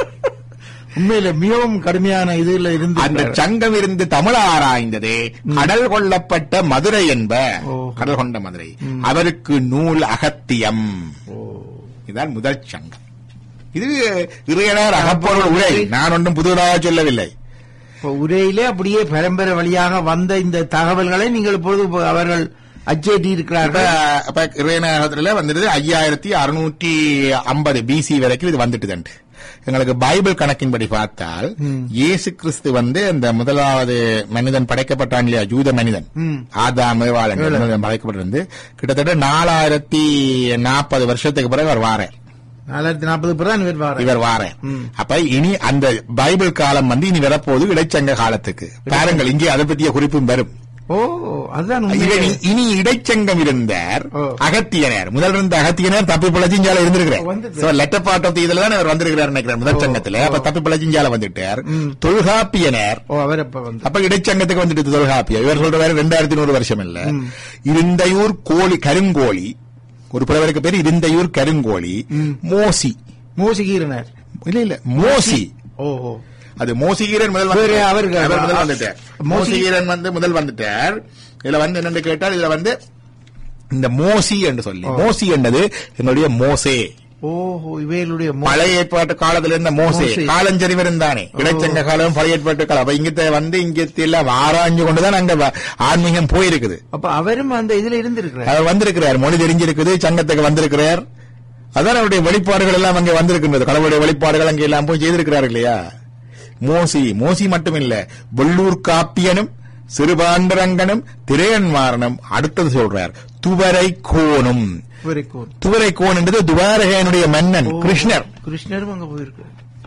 உண்மையில மிகவும் கடுமையான இதுல இருந்து அந்த சங்கம் இருந்து தமிழ் ஆராய்ந்தது கடல் கொள்ளப்பட்ட மதுரை என்ப ஓ. கடல் கொண்ட மதுரை அவருக்கு நூல் அகத்தியம் இதுதான் முதல் சங்கம் இது இறையனார் அகப்பொருள் உரை நான் ஒன்றும் புதுதாக சொல்லவில்லை இப்ப உரையிலே அப்படியே பரம்பரை வழியாக வந்த இந்த தகவல்களை நீங்கள் இப்பொழுது இப்ப அவர்கள் அச்சேட்டி இப்ப இருக்கிறார்கள் இப்ப இறையனாரத்துல வந்துட்டு ஐயாயிரத்தி அறுநூற்றி ஐம்பது பிசி வரைக்கும் இது வந்துட்டுதண்டு எங்களுக்கு பைபிள் கணக்கின்படி பார்த்தால் இயேசு கிறிஸ்து வந்து இந்த முதலாவது மனிதன் படைக்கப்பட்டான் இல்லையா ஜூத மனிதன் ம். ஆதாம் ஏவாளன் மனிதன் படைக்கப்பட்டிருந்து கிட்டத்தட்ட நாலாயிரத்தி நாற்பது வருஷத்துக்கு பிறகு அவர் வாரேன் நாலாயிரத்தி நாற்பது பிறகு இவர் வாரார். இவர் வாரேன் அப்ப இனி அந்த பைபிள் காலம் வந்து இனி வரப்போகுது இடைச்சங்க காலத்துக்கு பாருங்கள் இங்கே அதை பற்றிய குறிப்பும் வரும் ஓ அதுதான் உண்மை. இவன் இனி இடைச்சங்கம் இருந்தார் ஓ. அகத்தியனர் முதல் இருந்த அகத்தியனர் தப்பி பிழைச்சிஞ்சால இருந்திருக்கிறார் வந்துட்டு. So, லெட்டர் பார்ட் ஆஃப் இதுல தான் அவர் வந்திருக்கிறார் நினைக்கிறேன் முதல் சங்கத்துல அப்ப தப்பி பிழைச்சிஞ்சால வந்துட்டார் தொல்காப்பியனர் ஓ அவர் அப்ப வந்து அப்ப இடைச்சங்கத்துக்கு வந்துட்டு தொல்காப்பியம் இவர் சொல்ற வேற ரெண்டாயிரத்தி நூறு வருஷம் இல்ல இருந்தையூர் கோழி கருங்கோழி ஒரு புலவருக்கு பேர் இருந்தையூர் கருங்கோழி மோசி மூசிகீரனர் இல்ல இல்ல மோசி ஓ ஓ அது மோசிகீரன் முதல் வேறு வந்துட்டார். அவருக்கு- அவர் முதல் வந்துட்டார் மோசி- மோசிகீரன் வந்து முதல் வந்துட்டார் இதுல வந்து என்னன்னு கேட்டால் இதுல வந்து இந்த மோசி என்று சொல்லி மோசி என்றது என்னுடைய மோசே ஓஹோ இவைகளுடைய மோ- பழைய ஏற்பாட்டு காலத்துல இருந்த மோசே மோசே. காலஞ்சரிவர் இருந்தானே இடைச்சங்க காலம் பழைய ஏற்பாட்டு காலம் அப்ப இங்கத்த வந்து இங்கத்த எல்லாம் ஆராய்ஞ்சு கொண்டுதான் அங்க வ- ஆன்மீகம் போயிருக்குது அப்ப அவரும் அந்த இதுல இருந்திருக்கிறார் அவர் வந்திருக்கிறார் மொழி தெரிஞ்சிருக்குது சங்கத்துக்கு வந்திருக்கிறார் அதான் அவருடைய வெளிப்பாடுகள் எல்லாம் அங்கே வந்திருக்கின்றது கடவுளுடைய வெளிப்பாடுகள் அங்கே எல்லாம் போய் செய்திருக்கிறார் இல்லையா மோசி மோசி மட்டும் இல்ல வெள்ளூர் காப்பியனும் சிறுபாண்டரங்கனும் திரையன்மாறனும் அடுத்தது சொல்றார் துவரை கோணும் வெரி குட் துவரை கோன் என்றது துவாரகையனுடைய மன்னன் கிருஷ்ணர் கிருஷ்ணரும் அங்க போயிருக்கு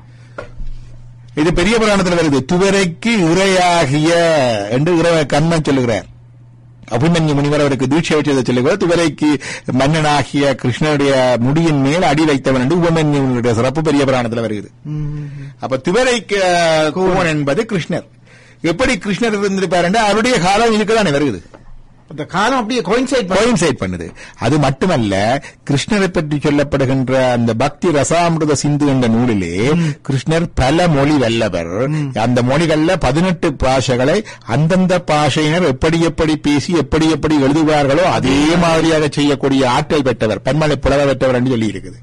இது பெரிய புராணத்தில் வருது துவரைக்கு இரையாகிய என்று இறை கண்ணன் சொல்லுகிறார் அபிமன்யு முனிவர் அவருக்கு தீட்சை வச்சதை சொல்லுகிறார் துவரைக்கு மன்னனாகிய கிருஷ்ணனுடைய முடியின் மேல் அடி வைத்தவன் என்று உபமன்யுடைய சிறப்பு பெரிய புராணத்தில் வருகிறது ம். அப்ப துவரைக்கு கோவன் என்பது கிருஷ்ணர் எப்படி கிருஷ்ணர் இருந்திருப்பார் என்று அவருடைய காலம் இதுக்குதானே வருகிறது அந்த காலம் அப்படியே கோயின்சைட் கோயின்சைட் பண்ணுது அது மட்டுமல்ல கிருஷ்ணரை பற்றி சொல்லப்படுகின்ற அந்த பக்தி ரசாமிருத சிந்து என்ற நூலிலே கிருஷ்ணர் பல மொழி வல்லவர் அந்த மொழிகள்ல பதினெட்டு பாஷைகளை அந்தந்த பாஷையினர் எப்படி எப்படி பேசி எப்படி எப்படி எழுதுவார்களோ அதே மாதிரியாக செய்யக்கூடிய ஆற்றல் பெற்றவர் பன்மலை புலவர் பெற்றவர் என்று சொல்லி இருக்குது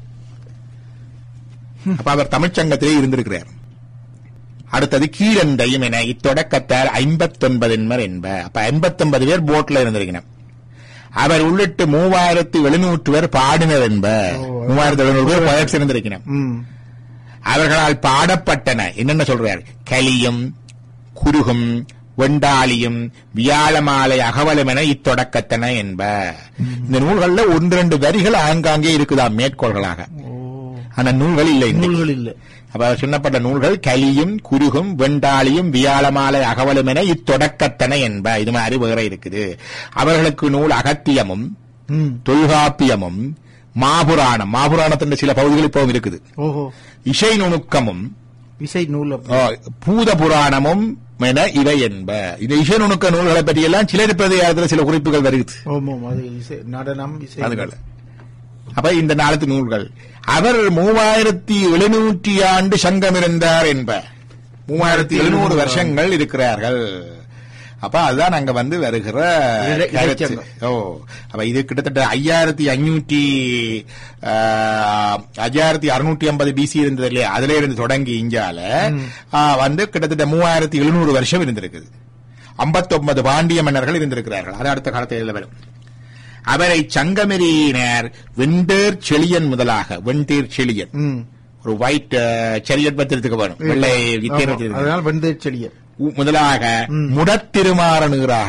அப்ப அவர் தமிழ்ச்சங்கத்திலே இருந்திருக்கிறார் அடுத்தது கீரண்டையும் என இத்தொடக்கத்தார் ஐம்பத்தொன்பதின்மர் என்ப அப்ப ஐம்பத்தொன்பது பேர் போட்ல இருந்திருக்கணும் அவர் உள்ளிட்டு மூவாயிரத்து எழுநூற்று பேர் பாடினர் என்ப மூவாயிரத்து எழுநூறு பேர் பயிற்சி இருந்திருக்கணும் ம் அவர்களால் பாடப்பட்டன என்னென்ன சொல்றார் கலியும் குருகும் வெண்டாளியும் வியாழமாலை அகவலம் என இத்தொடக்கத்தன என்ப இந்த நூல்கள்ல ஒன்று ரெண்டு வரிகள் ஆங்காங்கே இருக்குதாம் மேற்கோள்களாக ஓ ஆனா நூல்கள் இல்லை இன்னைக்கு. நூல்கள் இல்ல அப்ப சொன்னப்பட்ட நூல்கள் கலியும் குருகும் வெண்டாளியும் வியாழமாலை அகவலும் என இத்தொடக்கத்தன என்ப இது மாதிரி வேற இருக்குது அவர்களுக்கு நூல் அகத்தியமும் ம் தொல்காப்பியமும் மாபுராணம் மாபுராணத்தின் சில பகுதிகள் இப்பவும் இருக்குது ஓஹோ இசை நுணுக்கமும் இசை நூல் ஆ, பூத புராணமும் என இவை என்ப இந்த இசை நுணுக்க நூல்களை பற்றி எல்லாம் சிலர் பிரதிகாரத்தில் சில குறிப்புகள் வருகிறது ஓமோம் அது இசை நடனம் இசை அதுகள் அப்ப இந்த நாளத்து நூல்கள் அவர் மூவாயிரத்தி எழுநூற்றி ஆண்டு சங்கம் இருந்தார் என்ப மூவாயிரத்தி எழுநூறு வருஷங்கள் இருக்கிறார்கள் அப்ப அதுதான் அங்க வந்து வருகிற இட- கருத்து. இடைச்சங்கம். ஓ அப்ப இது கிட்டத்தட்ட ஐயாயிரத்தி அஞ்சூற்றி ஐயாயிரத்தி அறுநூற்றி ஐம்பது பிசி இருந்தது இல்லையா அதுல இருந்து தொடங்கி இந்தியால ஆ, வந்து கிட்டத்தட்ட மூவாயிரத்தி எழுநூறு வருஷம் இருந்திருக்குது ஐம்பத்தொன்பது பாண்டிய மன்னர்கள் இருந்திருக்கிறார்கள் அது அடுத்த காலத்தில் வரும் அவரை சங்கமெரியினர் வெண்டேர் செழியன் முதலாக வெண்டேர் செழியன் ம் ஒரு ஒயிட் செரியட் பத்திரத்துக்கு வரும் வெள்ளை ஆமா, வித்தியாசம் அதனால வெந்தேர் செடியர் முதலாக முடத்திருமாறனுகிறாக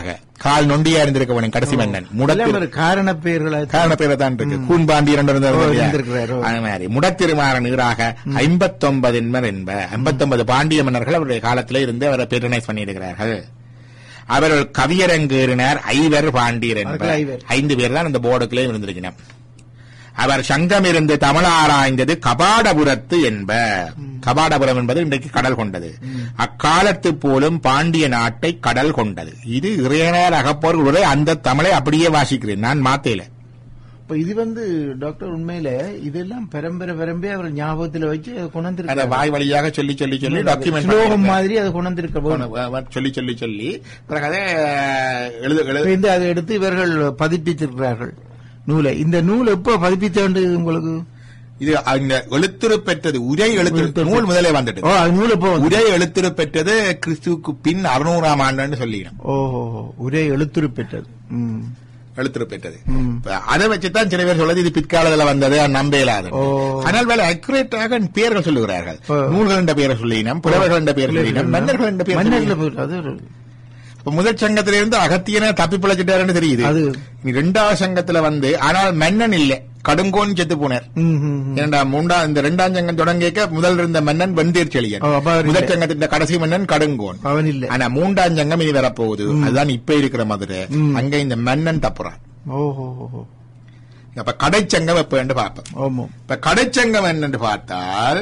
கால் நொண்டியா இருந்திருக்க வேணும் கடைசி மன்னன் எல்லாம் முடத்திரு ஒரு காரண பெயர்களா காரண பேரை தான் இருக்கு கூன்பாண்டி இரண்டு இருந்தார் ஓ, இல்லையா? இருந்திருக்கிறார், ஓ. அது மாதிரி முடத்திருமாறன் ஈராக ஐம்பத்தொன்பது என்பர் என்ப ஐம்பத்தொன்பது பாண்டிய மன்னர்கள் அவருடைய காலத்திலே இருந்து அவரை பேட்டனைஸ் பண்ணியிருக்கிறார்கள் அவர்கள் கவியரங்கேறினார் ஐவர் பாண்டியர் என்ப அவர்கள் ஐவர். ஐந்து பேர் தான் அந்த போர்டுக்குள்ளே இருந்திருக்கணும் அவர் சங்கம் இருந்து தமிழ் ஆராய்ந்தது கபாடபுரத்து என்ப கபாடபுரம் என்பது இன்றைக்கு கடல் கொண்டது அக்காலத்து போலும் பாண்டிய நாட்டை கடல் கொண்டது இது இறையனார் அகப்போர் உரை அந்த தமிழை அப்படியே வாசிக்கிறேன் நான் மாத்தேல இப்ப இது வந்து டாக்டர் உண்மையில இதெல்லாம் பரம்பரை பரம்பரை அவர் ஞாபகத்துல வச்சு அதை அந்த கொண்டிருக்க வாய் வழியாக சொல்லி சொல்லி சொல்லி டாக்குமெண்ட் ஸ்லோகம் மாதிரி அதை கொண்டிருக்க சொல்லி சொல்லி சொல்லி பிறகு அதை எழுது எழுது இந்த அதை எடுத்து இவர்கள் பதிப்பித்திருக்கிறார்கள் நூலை இந்த நூல் எப்ப பதிப்பித்த வேண்டியது உங்களுக்கு இது அந்த எழுத்துரு பெற்றது உரை எழுத்து எழுத்துரு நூல் முதலே வந்துட்டு ஓ அது நூல் எப்போ வந்து உரை எழுத்துரு பெற்றது கிறிஸ்துவுக்கு பின் அறுநூறாம் ஆண்டுன்னு சொல்லிடும் ஓஹோ உரை எழுத்துரு பெற்றது ம். எழுத்துரு பெற்றது ம். இப்ப அதை வச்சுதான் சில பேர் சொல்றது இது பிற்காலத்துல வந்தது அது நம்ப இயலாது ஓ. ஆனால் வேலை அக்யூரேட்டாக பெயர்கள் சொல்லுகிறார்கள் ஓ. நூல்கள் என்ற பெயரை சொல்லினோம் புலவர்கள் என்ற பெயர் சொல்லினோம் மன்னர்கள் என்ற பெயர் மன்னர்ல சொல்லினோம். போயிட்டு அது ஒரு- இப்ப முதல் சங்கத்திலிருந்து அகத்தியனை தப்பி பிழைச்சிட்டாருன்னு தெரியுது அது இனி ரெண்டாவது சங்கத்துல வந்து ஆனால் மன்னன் இல்ல கடுங்கோன் செத்து போனார் ம், ம், ம். இரண்டாம் மூன்றாம் இந்த ரெண்டாம் சங்கம் தொடங்கிக்க முதல் இருந்த மன்னன் வெந்தீர் செழியன் ஓ, அப்ப அவர் முதல் இல்ல. சங்கத்தின் கடைசி மன்னன் கடுங்கோன் அவன் இல்ல ஆனா மூன்றாம் சங்கம் இனி வரப்போகுது அதுதான் இப்ப இருக்கிற மதுரை ம். அங்க இந்த மன்னன் தப்புறான் ஓஹோ ஓஹோ. அப்ப கடைச்சங்கம் எப்ப என்று பார்ப்போம் ஆமாம் இப்ப கடைச்சங்கம் என்னன்னு பார்த்தால்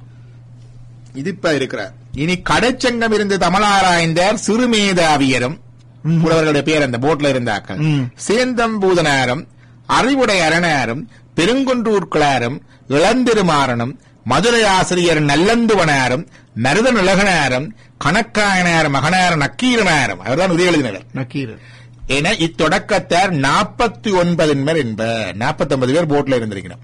இது இப்ப இருக்கிற இனி கடைச்சங்கம் இருந்து தமிழாராய்ந்தார் சிறுமேதாவியரும் ம். புலவர்களுடைய பேர் அந்த போட்ல இருந்தாக்கள் ம். சேந்தம்பூதனாரும் அறிவுடை அரணாரும் பெருங்குன்றூர்கிளாரும் இளந்திருமாறனும் மதுரை ஆசிரியர் நல்லந்துவனாரும் மருத நிலகனாரும் கணக்காயனார் மகனார் நக்கீரனாரும் அவர்தான் உதவி எழுதினர் நக்கீரர் என இத்தொடக்கத்தார் நாற்பத்தி ஒன்பதின்மர் என்ப நாற்பத்தி ஒன்பது பேர் போட்ல இருந்திருக்கிறோம்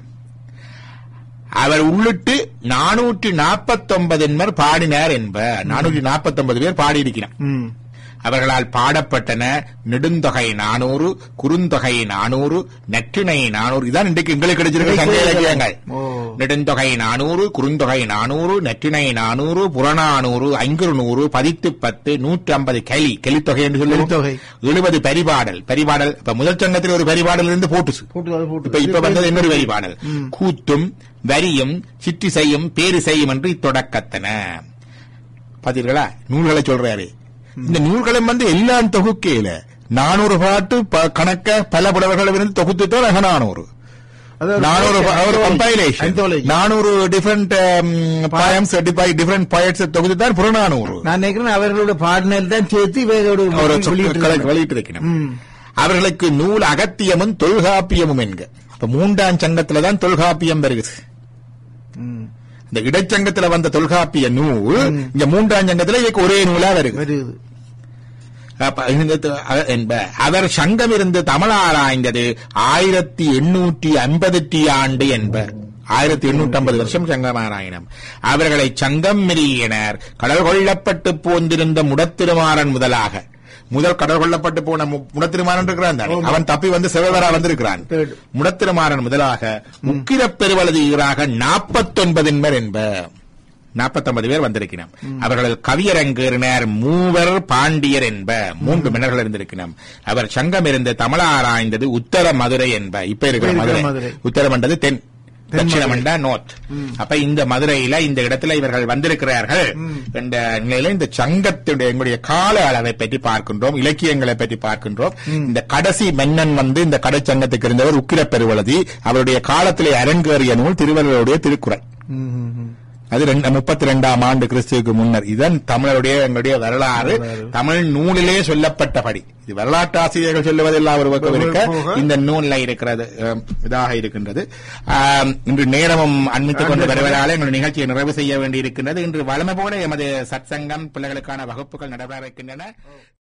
அவர் உள்ளிட்டு நானூற்றி நாற்பத்தொன்பதின்மர் பாடினார் என்ப நானூற்றி நாற்பத்தொன்பது பேர் பாடியிருக்கிறார் ம். அவர்களால் பாடப்பட்டன நெடுந்தொகை நானூறு குறுந்தொகை நானூறு நற்றிணை நானூறு இதான் இன்றைக்கு எங்களுக்கு கிடைச்சிருக்க சங்க இலக்கியங்கள் ஓ. நெடுந்தொகை நானூறு குறுந்தொகை நானூறு நற்றிணை நானூறு புறநானூறு ஐங்குறு நூறு பதித்து பத்து நூற்றி ஐம்பது கெலி கெலித்தொகை என்று சொல்லுவோம் கலித்தொகை. எழுபது பரிபாடல் பரிபாடல் இப்ப முதல் சங்கத்தில் ஒரு பரிபாடல் இருந்து போட்டுச்சு போட்டு அது போட்டு இப்ப இப்ப வந்தது இன்னொரு வரிபாடல் கூத்தும் வரியும் சிற்றிசையும் பேரிசையும் என்று இத்தொடக்கத்தன பாத்தீர்களா நூல்களை சொல்றாரு இந்த நூல்களும் வந்து எல்லாம் தொகுக்கையில நானூறு பாட்டு ப- கணக்க பல புலவர்களும் இருந்து தொகுத்துட்டோம் அகநானூறு அது ஒரு நானூறு ப- ஒரு anthology. Compilation Anthology. நானூறு டிஃபரெண்ட் பாயம்ஸ் டிஃபரெண்ட் பாயட்ஸ் தொகுத்து தான் புறநானூறு நான் நினைக்கிறேன் அவர்களோட பாடினர் தான் சேர்த்து இவரோட ஒரு வெளியிட்டு வெளியிட்டு வைக்கணும் ம். அவர்களுக்கு நூல் அகத்தியமும் தொல்காப்பியமும் என்க அப்ப மூன்றாம் சங்கத்துல தான் தொல்காப்பியம் வருகுது ம். இந்த இடைச்சங்கத்துல வந்த தொல்காப்பிய நூல் இங்க மூன்றாம் சங்கத்துல இதுக்கு ஒரே நூலா வருது வருது அப்ப இந்த த- அ- என்ப அவர் சங்கம் இருந்து தமிழ் ஆராய்ந்தது ஆயிரத்தி எண்ணூற்றி ஐம்பதெட்டி ஆண்டு என்பர் ஆயிரத்தி எண்ணூற்றி ஐம்பது வருஷம் சங்கமாராயணம் அவர்களை சங்கம் மிரியனர் கடல் கொள்ளப்பட்டு போந்திருந்த முடத்திருமாறன் முதலாக முதல் கடல் கொள்ளப்பட்டு போன மு- முடத்திருமாறன் இருக்கிறான் தானே? அவன் தப்பி வந்து சிவவரா வந்திருக்கிறான் Third. முடத்திருமாறன் முதலாக உக்கிரப் பெருவலது ஈராக நாற்பத்தொன்பதின்மர் என்ப நாற்பத்தொன்பது பேர் வந்திருக்கிறோம் அவர்கள் கவியரங்கேறினர் மூவர் பாண்டியர் என்ப மூன்று மன்னர்கள் இருந்திருக்கிறோம் அவர் சங்கம் இருந்து தமிழ ஆராய்ந்தது உத்தர மதுரை என்ப இப்ப இருக்கிற இப்ப இருக்கிற மதுரை மதுரை. உத்தரமண்டது தென் தென் தட்சிணமண்டா நோர்த் அப்ப இந்த மதுரையில இந்த இடத்துல இவர்கள் வந்திருக்கிறார்கள் என்ற நிலையில இந்த சங்கத்துடைய எங்களுடைய கால அளவை பற்றி பார்க்கின்றோம் இலக்கியங்களை பற்றி பார்க்கின்றோம் இந்த கடைசி மன்னன் வந்து இந்த கடைச்சங்கத்துக்கு இருந்தவர் உக்கிர பெருவளதி அவருடைய காலத்திலே அரங்கேறிய நூல் திருவள்ளுவருடைய திருக்குறள் ம், ம், ம். அது முப்பத்தி ரெண்டாம் ஆண்டு கிறிஸ்துவுக்கு முன்னர் இதன் தமிழருடைய எங்களுடைய வரலாறு தமிழ் நூலிலே சொல்லப்பட்டபடி இது வரலாற்று ஆசிரியர்கள் சொல்லுவதெல்லாம் ஒரு பக்கம் இருக்க போக. இந்த நூல்ல இருக்கிறது அஹ், இதாக இருக்கின்றது ஆம், இன்று நேரமும் அண்மித்துக் கொண்டு வருவதால் எங்கள் நிகழ்ச்சியை நிறைவு செய்ய வேண்டியிருக்கின்றது இன்று வளமை போல எமது சத்சங்கம் பிள்ளைகளுக்கான வகுப்புகள் நடைபெற இருக்கின்றன